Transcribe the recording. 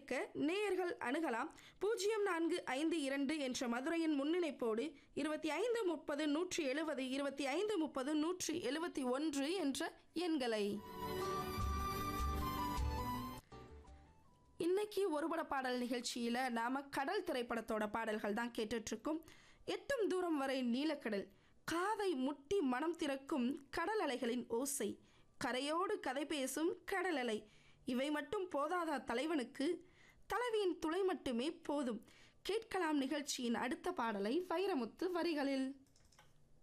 கேட்க நேயர்கள் அணுகலாம் பூஜ்ஜியம் நான்கு ஐந்து இரண்டு என்ற மதுரையின் முன்னிணைப்போடு இருபத்தி ஐந்து முப்பது நூற்றி எழுபது இருபத்தி ஐந்து முப்பது நூற்றி எழுபத்தி ஒன்று என்ற எண்களை இன்னைக்கு ஒருபட பாடல் நிகழ்ச்சியில் நாம கடல் திரைப்படத்தோட பாடல்கள் தான் கேட்டுட்ருக்கோம் எட்டும் தூரம் வரை நீலக்கடல் காதை முட்டி மனம் திறக்கும் கடல் அலைகளின் ஓசை கரையோடு கதை பேசும் கடல் அலை இவை மட்டும் போதாதா தலைவனுக்கு தலைவியின் துளை மட்டுமே போதும் கேட்கலாம் நிகழ்ச்சியின் அடுத்த பாடலை வைரமுத்து வரிகளில்